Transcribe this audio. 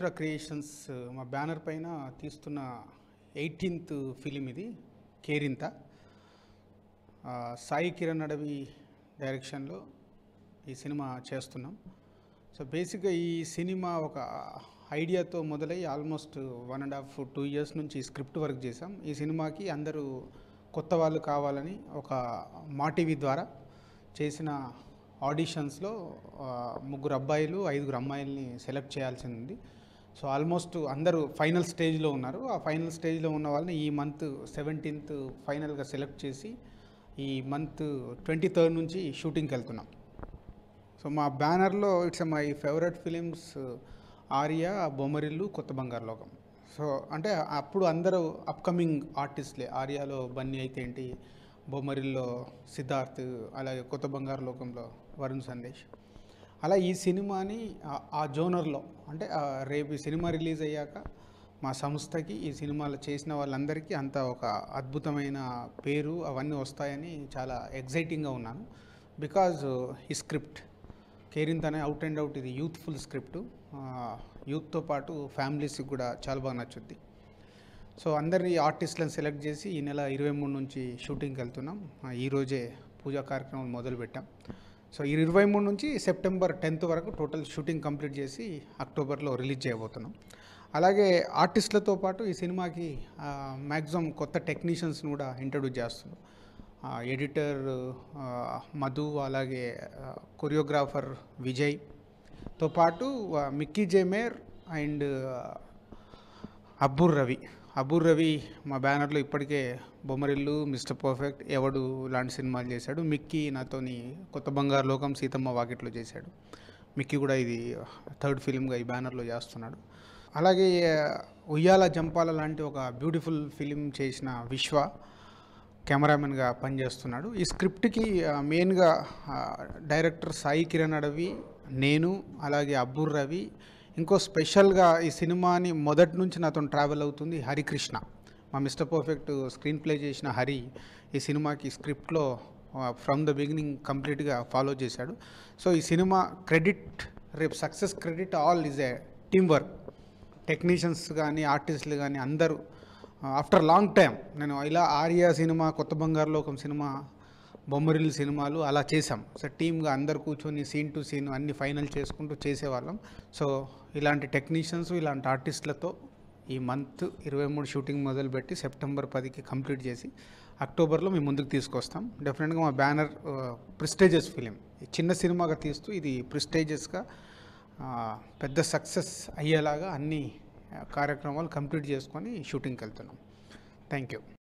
అక్షర creations మా banner పైన తీస్తున్న ఎయిటీన్త్ ఫిలిం ఇది కేరింత ఆ, సాయి కిరణ్ అడవి డైరెక్షన్లో ఈ సినిమా చేస్తున్నాం సో బేసిక్గా ఈ సినిమా ఒక ఐడియాతో మొదలై almost one and half two years నుంచి స్క్రిప్ట్ వర్క్ చేసాం ఈ సినిమాకి అందరూ కొత్త వాళ్ళు కావాలని ఒక మా టీవీ ద్వారా చేసిన ఆడిషన్స్లో ఆ, ముగ్గురు అబ్బాయిలు ఐదుగురు అమ్మాయిల్ని సెలెక్ట్ చేయాల్సి ఉంది సో ఆల్మోస్ట్ అందరూ ఫైనల్ స్టేజ్లో ఉన్నారు ఆ ఫైనల్ స్టేజ్లో ఉన్న వాళ్ళని ఈ మంత్ సెవెంటీన్త్ ఫైనల్గా సెలెక్ట్ చేసి ఈ మంత్ ట్వంటీ థర్డ్ నుంచి షూటింగ్కి వెళ్తున్నాం సో మా బ్యానర్లో it's my favourite films Arya Bommarillu Kotha Bangaru లోకం సో అంటే అప్పుడు అందరూ అప్కమింగ్ ఆర్టిస్ట్లే ఆర్యాలో బన్నీ అయితే ఏంటి బొమ్మరిల్లో సిద్ధార్థ్ అలాగే కొత్త బంగారు లోకంలో వరుణ్ సందేశ్ అలా ఈ సినిమాని ఆ- ఆ జోనర్లో అంటే ఆ రేపు ఈ సినిమా రిలీజ్ అయ్యాక మా సంస్థకి ఈ సినిమాలు చేసిన వాళ్ళందరికీ అంత ఒక అద్భుతమైన పేరు అవన్నీ వస్తాయని చాలా ఎగ్జైటింగ్గా ఉన్నాను బికాజ్ ఈ స్క్రిప్ట్ కేరింత్ అనే అవుట్ అండ్ అవుట్ ఇది యూత్ఫుల్ స్క్రిప్ట్ యూత్తో పాటు ఫ్యామిలీస్కి కూడా చాలా బాగా నచ్చుద్ది సో అందరి ఆర్టిస్టులను సెలెక్ట్ చేసి ఈ నెల ఇరవై మూడు నుంచి షూటింగ్కి వెళ్తున్నాం ఆ, ఈరోజే పూజా కార్యక్రమం మొదలు పెట్టాం సో ఈ ఇరవై మూడు నుంచి సెప్టెంబర్ టెన్త్ వరకు టోటల్ షూటింగ్ కంప్లీట్ చేసి అక్టోబర్లో రిలీజ్ చేయబోతున్నాం అలాగే ఆర్టిస్టులతో పాటు ఈ సినిమాకి మ్యాక్సిమం కొత్త టెక్నీషియన్స్ని కూడా ఇంట్రడ్యూస్ చేస్తున్నాం ఆ, ఎడిటర్ ఆ, మధు అలాగే ఆ, కొరియోగ్రాఫర్ విజయ్తో పాటు ఆ, మిక్కీ జేమేర్ అండ్ అబ్బుర్ రవి అబ్బుర్ రవి మా బ్యానర్లో ఇప్పటికే బొమ్మరిల్లు మిస్టర్ పర్ఫెక్ట్ ఎవడు లాంటి సినిమాలు చేశాడు మిక్కీ నాతోని కొత్త బంగారు లోకం సీతమ్మ వాకిట్లో చేశాడు మిక్కీ కూడా ఇది థర్డ్ ఫిలింగా ఈ బ్యానర్లో చేస్తున్నాడు అలాగే ఉయ్యాల జంపాల లాంటి ఒక బ్యూటిఫుల్ ఫిలిం చేసిన విశ్వ కెమెరామెన్గా పనిచేస్తున్నాడు ఈ స్క్రిప్ట్కి ఆ, మెయిన్గా ఆ, డైరెక్టర్ సాయి కిరణ్ అడవి నేను అలాగే అబ్బుర్ రవి ఇంకో స్పెషల్గా ఈ సినిమాని మొదటి నుంచి నాతో ట్రావెల్ అవుతుంది హరికృష్ణ మా మిస్టర్ పర్ఫెక్ట్ స్క్రీన్ ప్లే చేసిన హరి ఈ సినిమాకి స్క్రిప్ట్లో ఫ్రమ్ ద బిగినింగ్ కంప్లీట్గా ఫాలో చేశాడు సో ఈ సినిమా క్రెడిట్ రేపు success credit all is a team work technicians కానీ ఆర్టిస్టులు కానీ అందరూ ఆఫ్టర్ లాంగ్ టైం నేను ఇలా ఆర్య సినిమా కొత్త బంగారు లోకం సినిమా బొమ్మరిల్లు సినిమాలు అలా చేసాం సో టీమ్గా అందరు కూర్చొని సీన్ టు సీన్ అన్ని ఫైనల్ చేసుకుంటూ చేసేవాళ్ళం సో ఇలాంటి టెక్నీషియన్స్ ఇలాంటి ఆర్టిస్టులతో ఈ మంత్ ఇరవై మూడు షూటింగ్ మొదలుపెట్టి సెప్టెంబర్ పదికి కంప్లీట్ చేసి అక్టోబర్లో మేము ముందుకు తీసుకొస్తాం డెఫినెట్గా మా బ్యానర్ ప్రిస్టేజెస్ ఫిలిం చిన్న సినిమాగా తీస్తూ ఇది ప్రిస్టేజెస్గా పెద్ద సక్సెస్ అయ్యేలాగా అన్ని ఆ, కార్యక్రమాలు కంప్లీట్ చేసుకొని షూటింగ్కి వెళ్తున్నాం థ్యాంక్ యూ